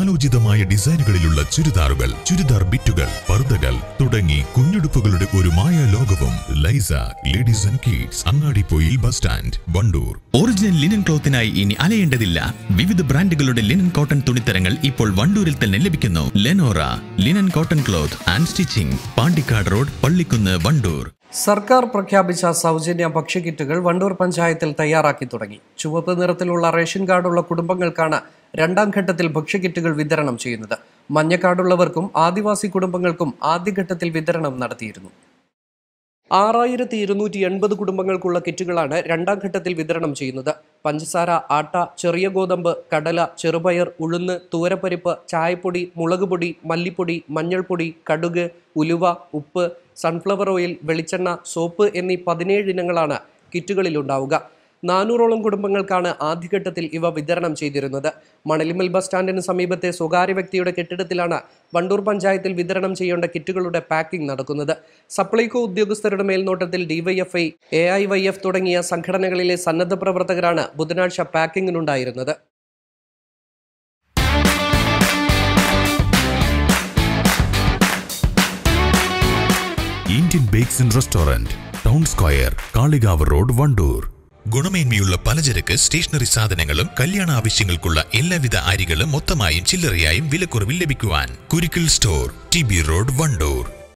കാലോചിതമായ ഡിസൈനുകളിലുള്ള ചുരിദാറുകൾ ചുരിദാർ ബിറ്റുകൾ പർദ്ദകൾ തുടങ്ങി കുഞ്ഞുടുപ്പുകളുടെ ഒരു മായ ലോകവും ലൈസ ladies and kids Angadippoyil bus stand Wandoor original linen ക്ലോത്തിനായി ഇനി അലയേണ്ടതില്ല വിവിധ ബ്രാൻഡുകളുടെ ലിനൻ കോട്ടൺ തുണിത്തരങ്ങൾ ഇപ്പോൾ വണ്ടൂരിൽ തന്നെ ലഭിക്കുന്നു Lenora linen cotton cloth and stitching Pandikkad road Pallikkunnu Wandoor സർക്കാർ പ്രഖ്യാപിച്ച സൗജന്യ ഭക്ഷ്യക്കിറ്റുകൾ വണ്ടൂർ പഞ്ചായത്തിൽ തയ്യാറാക്കി തുടങ്ങി ചുവപ്പ് നിറത്തിലുള്ള റേഷൻ കാർഡുള്ള കുടുംബങ്ങൾക്കാണ് രണ്ടാം ഘട്ടത്തിൽ ഭക്ഷ്യക്കിറ്റുകൾ വിതരണം ചെയ്യുന്നത് മഞ്ഞ കാർഡുള്ളവർക്കും ആദിവാസി കുടുംബങ്ങൾക്കും ആദ്യഘട്ടത്തിൽ വിതരണം നടത്തിയിരുന്നു ആറായിരത്തി ഇരുന്നൂറ്റി എൺപത് കുടുംബങ്ങൾക്കുള്ള കിറ്റുകളാണ് രണ്ടാം ഘട്ടത്തിൽ വിതരണം ചെയ്യുന്നത് പഞ്ചസാര ആട്ട ചെറിയ ഗോതമ്പ് കടല ചെറുപയർ ഉഴുന്ന് തൂരപ്പരിപ്പ് ചായപ്പൊടി മുളക് പൊടി മല്ലിപ്പൊടി മഞ്ഞൾപ്പൊടി കടുക് ഉലുവ ഉപ്പ് സൺഫ്ലവർ ഓയിൽ വെളിച്ചെണ്ണ സോപ്പ് എന്നീ പതിനേഴ് ഇനങ്ങളാണ് കിറ്റുകളിലുണ്ടാവുക നാനൂറോളം കുടുംബങ്ങൾക്കാണ് ആദ്യഘട്ടത്തിൽ ഇവ വിതരണം ചെയ്തിരുന്നത് മണലിമൽ ബസ് സ്റ്റാൻഡിന് സമീപത്തെ സ്വകാര്യ വ്യക്തിയുടെ കെട്ടിടത്തിലാണ് വണ്ടൂർ പഞ്ചായത്തിൽ വിതരണം ചെയ്യേണ്ട കിറ്റുകളുടെ പാക്കിംഗ് നടക്കുന്നത് സപ്ലൈകോ ഉദ്യോഗസ്ഥരുടെ മേൽനോട്ടത്തിൽ DYFI A I Y F തുടങ്ങിയ സംഘടനകളിലെ സന്നദ്ധ പ്രവർത്തകരാണ് ബുധനാഴ്ച പാക്കിങ്ങിനുണ്ടായിരുന്നത് Indian bakes and restaurant town square Kalikavu road Wandoor ഗുണമേന്മയുള്ള പലചരക്ക് സ്റ്റേഷനറി സാധനങ്ങളും കല്യാണ ആവശ്യങ്ങൾക്കുള്ള എല്ലാവിധ അരികളും മൊത്തമായും ചില്ലറയായും വിലക്കുറവിൽ ലഭിക്കുവാൻ Kurikkal store T B road Wandoor